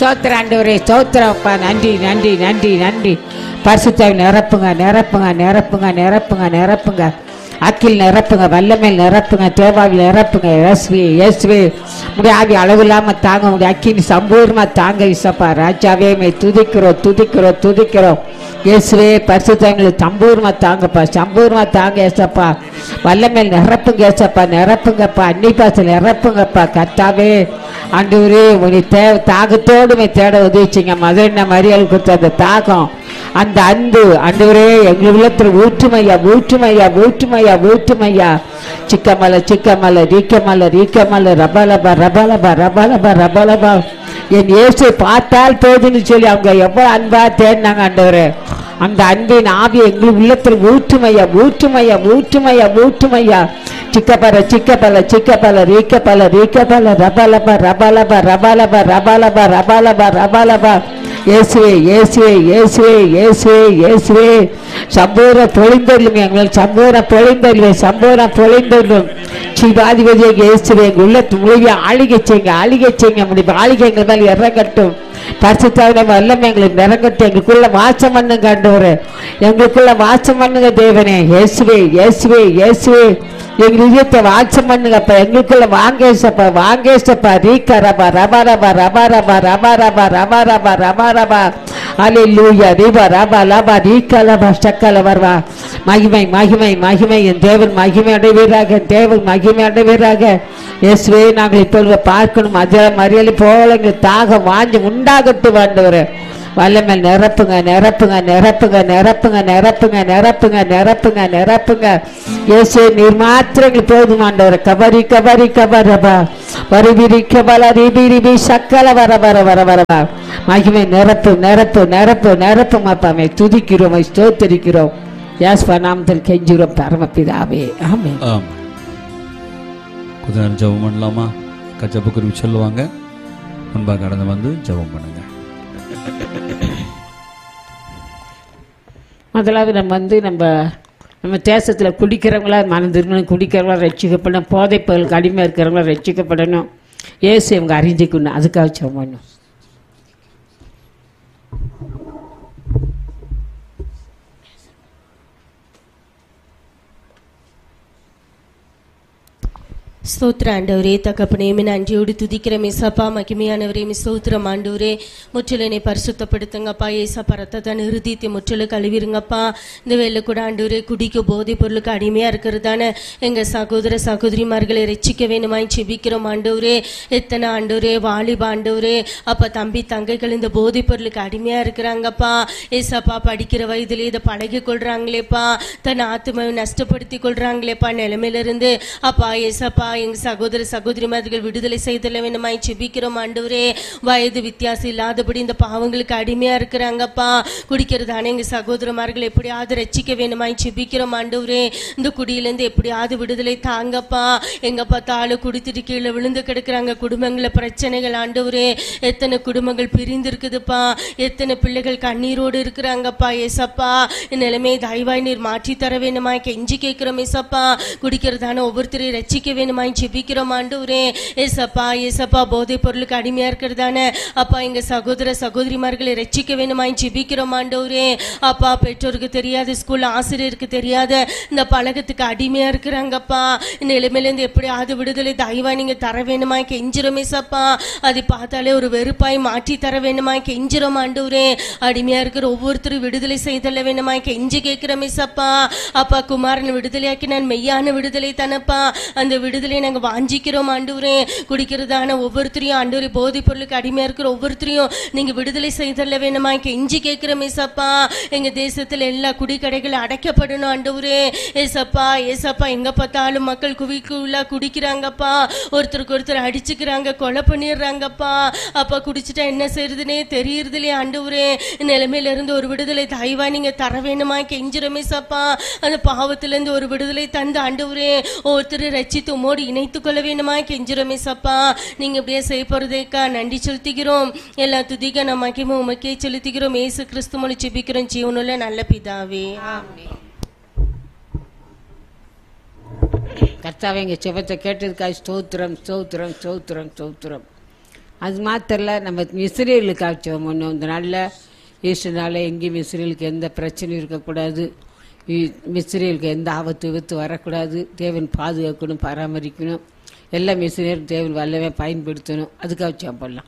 ஸ்தோத்திர ஆண்டவரே ஸ்தோத்திரப்பா நன்றி நன்றி நன்றி நன்றி பரிசுத்தாவி நிரப்புங்க நிரப்புங்க நிரப்புங்க நிரப்புங்க நிரப்புங்க அக்கில் நிரப்புங்க வல்லமேல் நிரப்புங்க தேவாவில் நிரப்புங்க இயேசுவே இயேசுவே உடைய ஆவி அளவு இல்லாம தாங்க உடைய அக்கினி சம்பூர்ணமா தாங்க இசப்பா ராஜாவே மே துதிக்கிறோம் துதிக்கிறோம் துதிக்கிறோம் இயேசுவே பரிசுத்தங்களை சம்பூர்ணமா தாங்கப்பா சம்பூர்ணமா தாங்க ஏசப்பா வல்லமேல் நிரப்புங்க ஏசப்பா நிரப்புங்கப்பா அன்னி பாசல் நிரப்புங்கப்பா கர்த்தாவே ஆண்டவரே உனி தேவை தாகத்தோடு மே தேட உதவிச்சிங்க மதுரை மரியாதை கொடுத்த அந்த தாகம் அந்த அன்பு ஆண்டவரே எங்கள் உள்ளத்தில் ஊற்றுமையா ஊற்றுமையா ஊற்றுமையா ஊற்றுமையா சிக்கமல சிக்கமல ரீக்கமல ரீக்கமல ரபலபா ரபலபா ரபலபா ரபலபா என் இயேசு பார்த்தால் போதுன்னு சொல்லி அவங்க எவ்வளவு அன்பா தேடினாங்க ஆண்டவரே அந்த அன்பின் ஆவி எங்கள் உள்ளத்தில் ஊற்றுமையா ஊற்றுமையா ஊற்றுமையா ஊற்றுமையா சிக்கப்பல சிக்கப்பல சிக்கப்பல ரீக்கப்பல ரீக்கப்பல ரபலபா ரபலபா ரபலபா ரபலபா ரபலபா ரபலபா இயேசுவே இயேசுவே இயேசுவே இயேசுவே இயேசுவே சம்பூர பொழிந்தருளும் எங்கள் சம்பூர பொழிந்தருளும் சம்பூர பொழிந்தருளும் சிவாதிபதியாக இயேசுவே எங்கள் உள்ளத்து மொழியை ஆளிகை செய்யுங்க ஆளிகை செய்யுங்க முடியும் ஆளிகை எங்கள் மேல் இறங்கட்டும் பரிசுத்தாவின வல்லம் எங்களுக்கு நிறங்கட்டும் எங்களுக்குள்ள வாசம் பண்ணுங்க ஆண்டவரே எங்களுக்குள்ள வாசம் பண்ணுங்க தேவனே இயேசுவே இயேசுவே இயேசுவே எங்க இதயத்தை வாட்சம் பண்ணுங்கப்பா எங்களுக்குள்ள வாங்கேசப்பா வாங்கேசப்பா ரீக்கரபா ரபா ரபா ரபா ரபா ரபா ரபா ரபா ரபா ரபா ரபா அலே லூயா ரீபா ரபா லபா ரீக்கலபா சக்கல வருவா மகிமை மகிமை மகிமை என் தேவன் மகிமை அடைவீராக என் தேவன் மகிமை அடைவீராக இயேசுவே நாங்கள் இப்பொழுது பார்க்கணும் அதே மறியலை போல எங்களுக்கு தாக வாஞ்சி உண்டாகட்டு வாண்டவர் வல்லமேல் நிரப்புங்க நிரப்புங்க நிரப்புங்க நிரப்புங்க நிரப்புங்க நிரப்புங்க நிரப்புங்க நிரப்புங்க இயேசு நீர் மாத்திரங்கள் போதும் ஆண்டவர் கபரி கபரி கபரபா வருபிரி கபல ரிபி ரிபி சக்கல வர வர வர வரவா மகிமை நிரப்பு நிரப்பு நிரப்பு நிரப்பும் அப்பாமை துதிக்கிறோம் ஸ்தோத்தரிக்கிறோம் யாஸ்பா நாமத்தில் கெஞ்சுகிறோம் பரமபிதாவே ஆமென் ஆம் கொஞ்ச நேரம் ஜெபம் பண்ணலாமா கச்சப்பு குருவி சொல்லுவாங்க முன்பாக கடந்து வந்து ஜெபம் பண்ணுங்க முதலாவது நம்ம வந்து நம்ம நம்ம தேசத்தில் குடிக்கிறவங்களா மனம் திருமணம் குடிக்கிறவங்களா ரட்சிக்கப்படணும் போதைப் பொருளுக்கு அடிமை இருக்கிறவங்களா ரட்சிக்கப்படணும் ஏசு இவங்க அறிஞ்சிக்கணும் அதுக்காக ஜெபம் பண்ணணும் ஸ்தோத்திர ஆண்டவரே தகப்பனே மின் நன்றியோடு துதிக்கிற மிசப்பா மகிமையானவரே மி ஸ்தோத்திரம் ஆண்டவரே முற்றிலனை பரிசுத்தப்படுத்துங்கப்பா ஏசப்பா ரத்தத்தை நிறுத்தித்து முற்றிலும் கழுவிருங்கப்பா இந்த வேலை கூட ஆண்டவரே குடிக்க போதைப் பொருளுக்கு அடிமையா இருக்கிறதான எங்க சகோதர சகோதரிமார்களை ரட்சிக்க வேணுமாய் செபிக்கிறோம் ஆண்டவரே எத்தனை ஆண்டவரே வாலிப ஆண்டவரே அப்ப தம்பி தங்கைகள் இந்த போதைப் பொருளுக்கு அடிமையா இருக்கிறாங்கப்பா ஏசப்பா படிக்கிற வயதிலே இதை பழகி கொள்றாங்களேப்பா தன் ஆத்மாவை நஷ்டப்படுத்தி கொள்றாங்களேப்பா நிலைமையில இருந்து அப்பா ஏசப்பா எங்க சகோதர சகோதரிமார்கள் விடுதலை செய்தல வேணுமாய் செபிக்கிறோம் ஆண்டவரே வயது வித்தியாசம் இல்லாதபடி இந்த பாவங்களுக்கு அடிமையா இருக்கிறாங்கப்பா குடிக்கிறதானே எங்க சகோதரமார்கள் எப்படியாவது ரட்சிக்க வேணுமாய் செபிக்கிறோம் ஆண்டவரே இந்த குடியிலிருந்து எப்படியாவது விடுதலை தாங்கப்பா எங்க பார்த்தாலும் குடித்துட்டு கீழே விழுந்து கிடக்குறாங்க குடும்பங்கள பிரச்சனைகள் ஆண்டவரே எத்தனை குடும்பங்கள் பிரிந்து இருக்குதுப்பா எத்தனை பிள்ளைகள் கண்ணீரோடு இருக்கிறாங்கப்பா ஏசப்பா இந்த நிலைமை தயவாய் நீர் மாற்றி தர வேணுமாய் கெஞ்சி கேட்கிறோம் ஏசப்பா குடிக்கிறதான ஒவ்வொருத்தரையும் ரட்சிக்க வேணுமாய் ஜெபிக்கிறோம் ஆண்டவரே ஏசப்பா ஏசப்பா போதைப் பொருளுக்கு அடிமையா இருக்கிறதான அப்பா எங்க சகோதர சகோதரிமார்களை ரட்சிக்க வேணுமாய் ஜெபிக்கிறோம் ஆண்டவரே அப்பா பெற்றோருக்கு தெரியாத ஸ்கூல்ல ஆசிரியருக்கு தெரியாத இந்த பழக்கத்துக்கு அடிமையா இருக்கிறாங்கப்பா இந்த நிலைமையிலேருந்து எப்படியாவது விடுதலை தயவா நீங்க தர வேணுமாய் கெஞ்சிரோம் ஏசப்பா அதை பார்த்தாலே ஒரு வெறுப்பாய் மாற்றி தர வேணுமாய் கெஞ்சிரோம் ஆண்டவரே அடிமையா இருக்கிற ஒவ்வொருத்தரும் விடுதலை செய்தல வேணுமாய் கெஞ்சி கேட்கிறோம் ஏசப்பா அப்பா குமாரன் விடுதலையாக்கி நான் மெய்யான விடுதலை தானப்பா அந்த விடுதலையை நாங்க வாஞ்சிக்கிறோம் ஆண்டவரே குடிக்கிறதான ஒவ்வொருத்தரையும் ஆண்டவரே போதைப் பொருளுக்கு அடிமையா இருக்கிற ஒவ்வொருத்தரையும் நீங்க விடுதலை செய்தல வேணுமா கெஞ்சி கேட்கிறோம் ஏசப்பா எங்க தேசத்துல எல்லா குடிக்கடைகளும் அடைக்கப்படணும் ஆண்டவரே ஏசப்பா ஏசப்பா எங்க பார்த்தாலும் மக்கள் குவிக்குள்ள குடிக்கிறாங்கப்பா ஒருத்தருக்கு ஒருத்தர் அடிச்சுக்கிறாங்க கொலை பண்ணிடுறாங்கப்பா அப்பா குடிச்சிட்டா என்ன செய்யறதுனே தெரியறது இல்லையா ஆண்டவரே நிலைமையில இருந்து ஒரு விடுதலை தயவா நீங்க தர வேணுமா கெஞ்சிரமே சப்பா அந்த பாவத்துல இருந்து ஒரு விடுதலை தந்து ஆண்டவரே ஒருத்தர் ரச்சித்து உமோடு இணைத்துக் கொள்ள வேணுமா கெஞ்சிரமே சப்பா நீங்க இப்படியே செய்ய போறதேக்கா நன்றி செலுத்துகிறோம் எல்லா துதிக்க நம்ம மகிமை உமக்கே செலுத்துகிறோம் ஏசு கிறிஸ்து மொழி ஜெபிக்கிறோம் ஜீவனுள்ள நல்ல பிதாவே ஆமென். கர்த்தாவே எங்கள் செபத்தை கேட்டதுக்காக ஸ்தோத்திரம் ஸ்தோத்திரம் ஸ்தோத்திரம் ஸ்தோத்திரம் அது மாத்திரல நம்ம இஸ்ரேலுக்காக ஜெபம் பண்ணோம் இந்த நாளில் ஈஸ்டர்னால எங்கேயும் இஸ்ரேலுக்கு எந்த பிரச்சனையும் இருக்கக்கூடாது இ- இஸ்ரேலுக்கு எந்த ஆபத்து விபத்து வரக்கூடாது தேவன் பாதுகாக்கணும் பராமரிக்கணும் எல்லாம் இஸ்ரேல் தேவன் வல்லவே பயன்படுத்தணும் அதுக்காக ஜெபம் பண்ணலாம்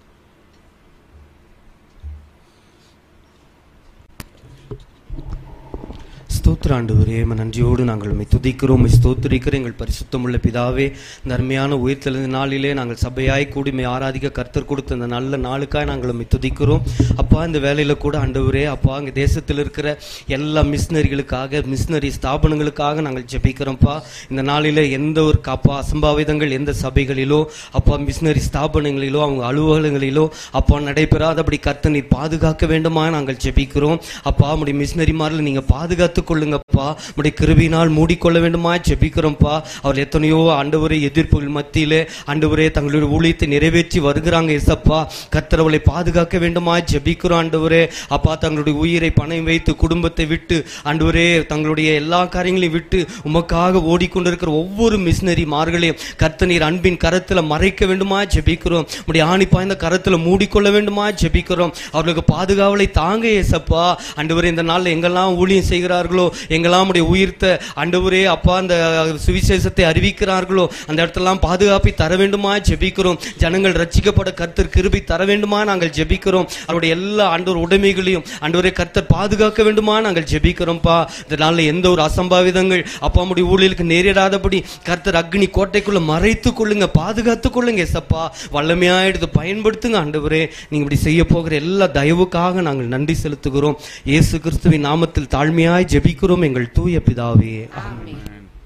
ஸ்தோத்திர ஆண்டவரே உம்மை நன்றியோடு நாங்கள் உம்மை துதிக்கிறோம் உம்மை ஸ்தோத்திரிக்கிற எங்கள் பரிசுத்தமுள்ள பிதாவே இந்த அருமையான உயிர்த்தெழுந்த நாளிலே நாங்கள் சபையாய் கூடி உம்மை ஆராதிக்க கர்த்தர் கொடுத்த இந்த நல்ல நாளுக்காய் நாங்கள் உம்மை துதிக்கிறோம் அப்பா இந்த வேலையில கூட ஆண்டவரே அப்பா இங்க தேசத்தில் இருக்கிற எல்லா மிஷினரிகளுக்காக மிஷினரி ஸ்தாபனங்களுக்காக நாங்கள் ஜெபிக்கிறோம்ப்பா இந்த நாளிலே எந்த ஒரு காப்பா அசம்பாவிதங்கள் எந்த சபைகளிலோ அப்பா மிஷினரி ஸ்தாபனங்களிலோ அவங்க அலுவலகங்களிலோ அப்பா நடைபெறாதபடி கர்த்தர் நீர் பாதுகாக்க வேண்டுமா நாங்கள் ஜெபிக்கிறோம் அப்பா உடைய மிஷினரிமாரில் நீங்க பாதுகாத்துக் கொள்ளுங்கப்பா உடைய கிருபினால் மூடிக்கொள்ள வேண்டுமா ஜெபிக்கிறோம்ப்பா அவர் எத்தனையோ ஆண்டவரே எதிர்ப்புகள் மத்தியிலே ஆண்டவரே தங்களுடைய ஊழியத்தை நிறைவேற்றி வருகிறாங்க எசப்பா கர்த்தர் அவளை பாதுகாக்க வேண்டுமா ஜெபிக்கிறோம் ஆண்டவரே அப்பா தங்களுடைய உயிரை பணம் வைத்து குடும்பத்தை விட்டு ஆண்டவரே தங்களுடைய எல்லா காரியங்களையும் விட்டு உமக்காக ஓடிக்கொண்டிருக்கிற ஒவ்வொரு மிஷினரி மார்களையும் கர்த்த நீர் அன்பின் கரத்துல மறைக்க வேண்டுமா ஜெபிக்கிறோம் உடைய ஆணி பாய்ந்த கரத்துல மூடிக்கொள்ள வேண்டுமா ஜெபிக்கிறோம் அவர்களுக்கு பாதுகாவலை தாங்க ஏசப்பா ஆண்டவரே இந்த நாள்ல எங்கெல்லாம் ஊழியம் செய்கிறார்களோ எங்கெல்லாம் உடைய உயிர்த்த ஆண்டவரே அப்பா அந்த சுவிசேஷத்தை அறிவிக்கிறார்களோ அந்த இடத்தெல்லாம் பாதுகாப்பை தர வேண்டுமா ஜெபிக்கிறோம் ஜனங்கள் ரட்சிக்கப்பட கர்த்தர் கிருபை தர வேண்டுமா நாங்கள் ஜெபிக்கிறோம் அவருடைய எல்லா ஆண்டவர் உடைமைகளையும் ஆண்டவரே கர்த்தர் பாதுகாக்க வேண்டுமா நாங்கள் ஜெபிக்கிறோம்ப்பா இந்த நாள்ல எந்த ஒரு அசம்பாவிதங்கள் அப்பா உடைய ஊழியலுக்கு நேரிடாதபடி கர்த்தர் அக்னி கோட்டைக்குள்ள மறைத்து கொள்ளுங்க பாதுகாத்துக் கொள்ளுங்க எசப்பா வல்லமையா எடுத்து பயன்படுத்துங்க ஆண்டவரே நீங்க இப்படி செய்ய போகிற எல்லா தயவுக்காக நாங்கள் நன்றி செலுத்துகிறோம் இயேசு கிறிஸ்துவின் நாமத்தில் தாழ்மையாய் ஜெபிக்கிறோம் எங்கள் தூய பிதாவே ஆமென்.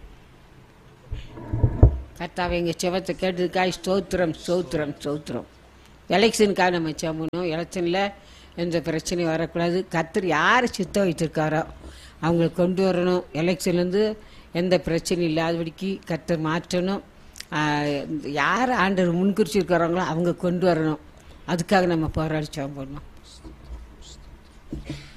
கர்த்தாவே எங்கள் செவத்தை கேட்டதுக்காக ஸ்தோத்திரம் ஸ்தோத்திரம் ஸ்தோத்திரம் எலெக்ஷனுக்காக நம்ம செம்மணும் எலெக்ஷனில் எந்த பிரச்சனையும் வரக்கூடாது கர்த்தர் யார் சித்தம் வைத்திருக்காரோ அவங்களை கொண்டு வரணும் எலெக்ஷன்லேருந்து எந்த பிரச்சனையும் இல்லாதபடிக்கு கர்த்தர் மாற்றணும் ஆஹ் யார் ஆண்டவர் முன்குறிச்சிருக்கிறாங்களோ அவங்க கொண்டு வரணும் அதுக்காக நம்ம போராடி ஜெபம் பண்ணணும்